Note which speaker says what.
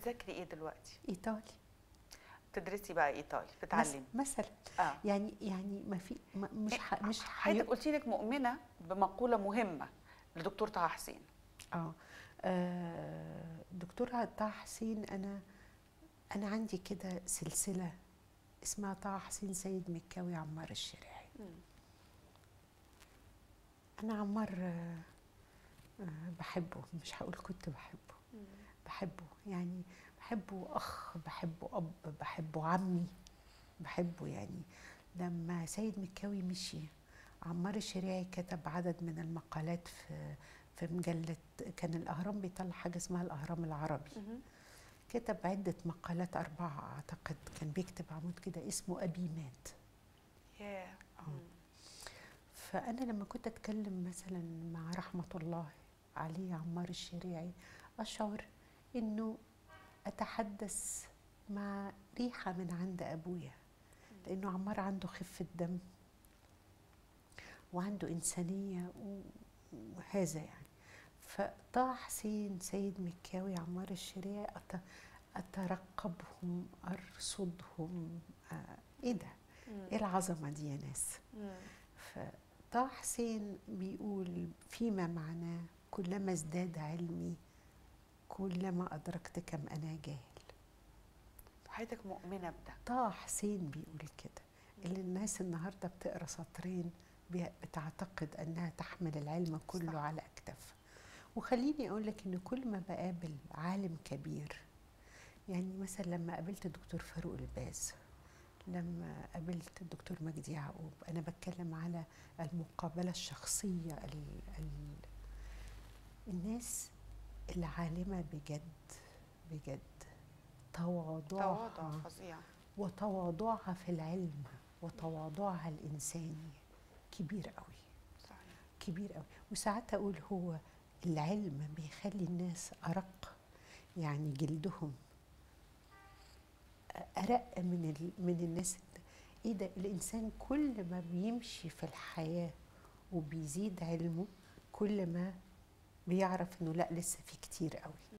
Speaker 1: بتذاكري ايه دلوقتي
Speaker 2: ايطالي
Speaker 1: بتدرسي بقى ايطالي
Speaker 2: مس-
Speaker 1: بتعلمي
Speaker 2: مثلا
Speaker 1: اه
Speaker 2: يعني يعني ما في ما مش ح... مش
Speaker 1: حضرتك قلتي لك مؤمنه بمقوله مهمه لدكتور طه حسين
Speaker 2: اه آه، دكتور طه حسين انا انا عندي كده سلسله اسمها طه حسين سيد مكاوي عمار الشريعي انا عمار آه، آه، بحبه مش هقول كنت بحبه بحبه يعني بحبه اخ بحبه اب بحبه عمي بحبه يعني لما سيد مكاوي مشي عمار الشريعي كتب عدد من المقالات في في مجلة كان الأهرام بيطلع حاجة اسمها الأهرام العربي كتب عدة مقالات أربعة أعتقد كان بيكتب عمود كده اسمه أبي مات
Speaker 1: ياه
Speaker 2: فأنا لما كنت أتكلم مثلا مع رحمة الله عليه عمار الشريعي أشعر إنه أتحدث مع ريحة من عند أبويا لأنه عمار عنده خفة دم وعنده إنسانية و- وهذا يعني فطه حسين سيد مكاوي عمار الشريعي أت- أترقبهم أرصدهم آه، إيه ده؟ إيه العظمة دي يا ناس؟ فطه حسين بيقول فيما معناه كلما ازداد علمي كلما أدركت كم أنا جاهل
Speaker 1: حضرتك مؤمنه بده
Speaker 2: طه حسين بيقول كده اللي الناس النهاردة بتقرأ سطرين بي- بتعتقد أنها تحمل العلم كله
Speaker 1: صح.
Speaker 2: على أكتافها وخليني أقول لك إن كل ما بقابل عالم كبير يعني مثلا لما قابلت الدكتور فاروق الباز لما قابلت الدكتور مجدي يعقوب أنا بتكلم على المقابلة الشخصية ال ال الناس العالمة بجد بجد تواضعها
Speaker 1: تواضع فظيع
Speaker 2: وتواضعها في العلم وتواضعها الإنساني كبير قوي
Speaker 1: صحيح
Speaker 2: كبير قوي وساعات أقول هو العلم بيخلي الناس أرق يعني جلدهم أرق من ال... من الناس إيه ده الإنسان كل ما بيمشي في الحياة وبيزيد علمه كل ما بيعرف إنه لا لسه في كتير قوي